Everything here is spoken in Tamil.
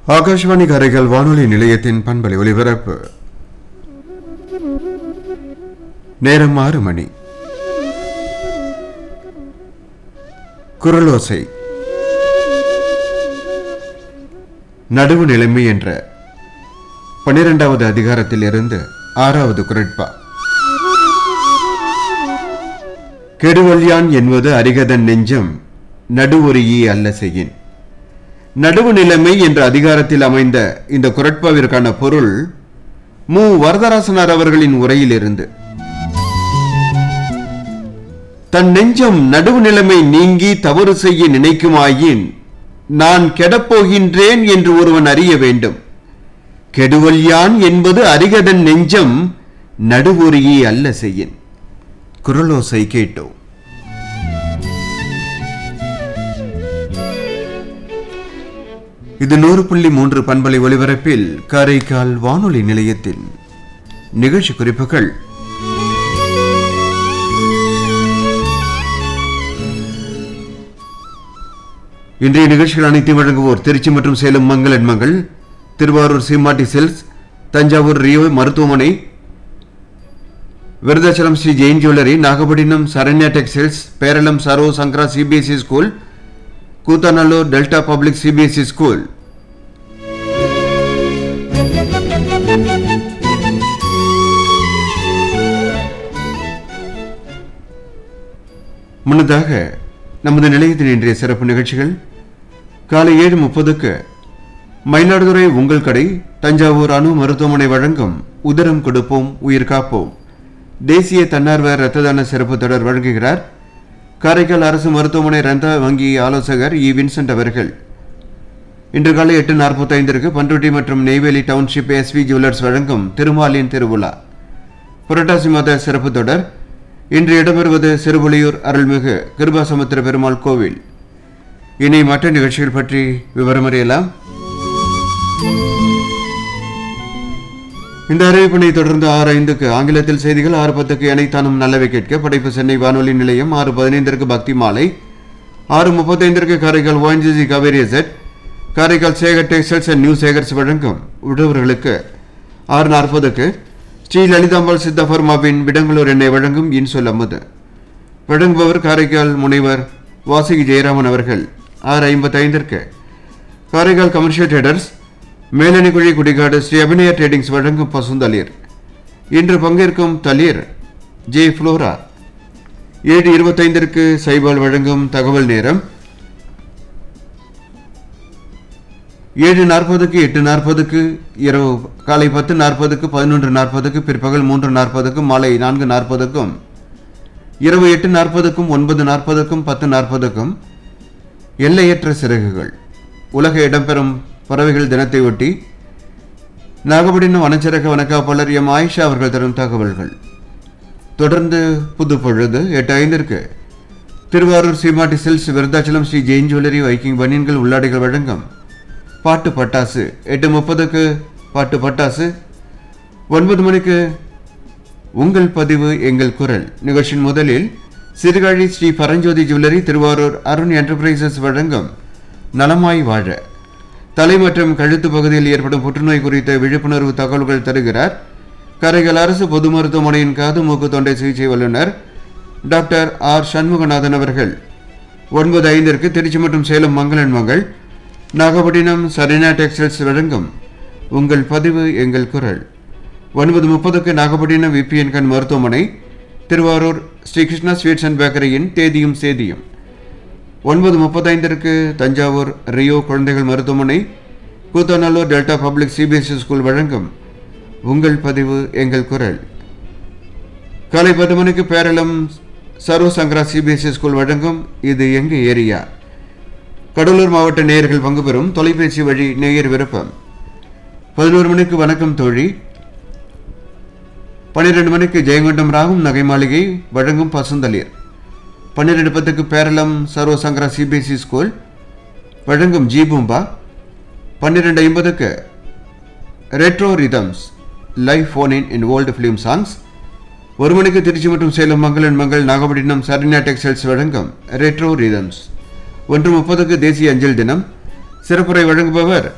ஆகாஷ்வாணி கரைகள் வானொலி நிலையத்தின் பண்பலை ஒலிபரப்பு நேரம் ஆறு மணி குரலோசை நடுவு நிலைமை என்ற பனிரெண்டாவது அதிகாரத்தில் இருந்து ஆறாவது குரட்பா கெடுவல்யான் என்பது அரிகதன் நெஞ்சம் நடுவொரியே அல்ல செய்யின் நடுவு நிலைமை என்ற அதிகாரத்தில் அமைந்த இந்த குரட்பாவிற்கான பொருள் மு வரதராசனார் அவர்களின் உரையிலிருந்து தன் நெஞ்சம் நடுவு நிலைமை நீங்கி தவறு செய்ய நினைக்குமாயின் நான் கெடப்போகின்றேன் என்று ஒருவன் அறிய வேண்டும் கெடுவல்யான் என்பது அரிகதன் நெஞ்சம் நடுவொரியே அல்ல செய்யின் குரலோசை கேட்டோம் இது நூறு புள்ளி மூன்று பண்பலை ஒலிபரப்பில் காரைக்கால் வானொலி நிலையத்தின் நிகழ்ச்சி குறிப்புகள் இன்றைய நிகழ்ச்சிகள் அனைத்தையும் வழங்குவோர் திருச்சி மற்றும் சேலம் மங்கள் எண்மங்கள் திருவாரூர் சீமாட்டி செல்ஸ் தஞ்சாவூர் ரியோ மருத்துவமனை விருதாச்சலம் ஸ்ரீ ஜெயின் ஜுவல்லரி நாகப்பட்டினம் சரண்யா டெக்ஸ்டைல்ஸ் பேரளம் சரோ Sankara CBSE school Koothanallur Delta public CBSE school முன்னதாக நமது நிலையத்தின் இன்றைய சிறப்பு நிகழ்ச்சிகள் காலை ஏழு முப்பதுக்கு மயிலாடுதுறை உங்கள் கடை தஞ்சாவூர் அணு மருத்துவமனை வழங்கும் உதரம் கொடுப்போம் உயிர் காப்போம் தேசிய தன்னார்வ இரத்த தான சிறப்பு தொடர் வழங்குகிறார் காரைக்கால் அரசு மருத்துவமனை ரத்த வங்கி ஆலோசகர் இ வின்சென்ட் அவர்கள் இன்று காலை எட்டு நாற்பத்தைந்திற்கு பண்ருட்டி மற்றும் நெய்வேலி டவுன்ஷிப் எஸ்வி ஜுவல்லர்ஸ் வழங்கும் திருமாலின் திருவிழா புரட்டாசி மாத சிறப்பு தொடர் இன்று இடம்பெறுவது சிறுபுலியூர் அருள்மிகு கிருபாசமுத்திர பெருமாள் கோவில் இனி மற்ற நிகழ்ச்சிகள் பற்றி விவரம் அறியலாம் இந்த அறிவிப்பினை தொடர்ந்து ஆறு ஐந்துக்கு ஆங்கிலத்தில் செய்திகள் ஆறு பத்துக்கு இணைத்தானும் நல்லவை கேட்க படைப்பு சென்னை வானொலி நிலையம் ஆறு பதினைந்திற்கு பக்தி மாலை ஆறு முப்பத்தைந்திற்கு Karaikal ONGC Cauvery asset Karaikal Sekar textiles and new Sekars வழங்கும் உழவர்களுக்கு ஆறு நாற்பதுக்கு ஸ்ரீ லலிதாம்பாள் சித்தபர்மாவின் விடங்களூர் எண்ணெய் வழங்கும் இன்சொல் அமுது வழங்குபவர் காரைக்கால் முனைவர் வாசுகி ஜெயராமன் அவர்கள் ஆறு ஐம்பத்தைந்திற்கு Karaikal commercial traders Melanikuzhi Kudikadu Sri Abinaya tradings வழங்கும் பசுந்தளிர் இன்று பங்கேற்கும் தளிர் ஜே ஃப்ளோரா ஏழு இருபத்தைந்திற்கு சைபால் வழங்கும் தகவல் நேரம் ஏழு நாற்பதுக்கு எட்டு நாற்பதுக்கு இரவு காலை பத்து நாற்பதுக்கு பதினொன்று நாற்பதுக்கு பிற்பகல் மூன்று நாற்பதுக்கும் மாலை நான்கு நாற்பதுக்கும் இரவு எட்டு நாற்பதுக்கும் ஒன்பது நாற்பதுக்கும் பத்து நாற்பதுக்கும் எல்லையற்ற சிறகுகள் உலக இடம்பெறும் பறவைகள் தினத்தை ஒட்டி நாகப்பட்டினம் வனச்சரக வனக்காப்பாளர் எம் ஆயிஷா அவர்கள் தரும் தகவல்கள் தொடர்ந்து புது பொழுது எட்டு ஐந்திற்கு Thiruvarur Seematti silks Virudhachalam Sri Jain jewellery Viking பனியன்கள் உள்ளாடைகள் வழங்கும் பாட்டு பட்டாசு எட்டு முப்பதுக்கு பாட்டு பட்டாசு ஒன்பது மணிக்கு உங்கள் பதிவு எங்கள் குரல் நிகழ்ச்சியின் முதலில் சிறுகாழி ஸ்ரீ பரஞ்சோதி ஜுவல்லரி திருவாரூர் அருண் என்டர்பிரைசஸ் வழங்கும் நலமாய் வாழ தலை மற்றும் கழுத்து பகுதியில் ஏற்படும் புற்றுநோய் குறித்த விழிப்புணர்வு தகவல்கள் தருகிறார் கரைகள் அரசு பொது மருத்துவமனையின் காது மூக்கு தொண்டை சிகிச்சை வல்லுநர் டாக்டர் ஆர் சண்முகநாதன் அவர்கள் ஒன்பது ஐந்திற்கு திருச்சி மற்றும் சேலம் மங்களன் மங்கள் நாகப்பட்டினம் சரீனா டெக்ஸ்டைல்ஸ் வழங்கும் உங்கள் பதிவு எங்கள் குரல் ஒன்பது முப்பதுக்கு நாகப்பட்டினம் விபிஎன் கண் மருத்துவமனை திருவாரூர் ஸ்ரீ கிருஷ்ணா ஸ்வீட்ஸ் அண்ட் பேக்கரியின் தேதியும் சேதியும் ஒன்பது முப்பத்தைந்திற்கு தஞ்சாவூர் ரியோ குழந்தைகள் மருத்துவமனை Koothanallur Delta public CBSE school வழங்கும் உங்கள் பதிவு எங்கள் குரல் காலை பத்து மணிக்கு பேரளம் சர்வ சங்கரா சிபிஎஸ்இ ஸ்கூல் வழங்கும் இது எங்க ஏரியா கடலூர் மாவட்ட நேயர்கள் பங்கு பெறும் தொலைபேசி வழி நேயர் விருப்பம் பதினோரு மணிக்கு வணக்கம் தோழி பன்னிரெண்டு மணிக்கு ஜெயங்கொண்டம் ராகும் நகை மாளிகை வழங்கும் பசுந்தளிர் பன்னிரெண்டு பத்துக்கு பேரளம் சர்வ சங்கரா சிபிஎஸ்இ ஸ்கூல் வழங்கும் ஜீபூம்பா பன்னிரெண்டு ஐம்பதுக்கு retro rhythms live phone in in old film songs ஒரு மணிக்கு திருச்சி மற்றும் சேலம் மங்களன் மங்கள் நாகப்பட்டினம் சரண்யா டெக்ஸ்டைல்ஸ் வழங்கும் ரெட்ரோ ரிதம்ஸ் ஒன்று முப்பதுக்கு தேசிய அஞ்சல் தினம் சிறப்புரை வழங்குபவர்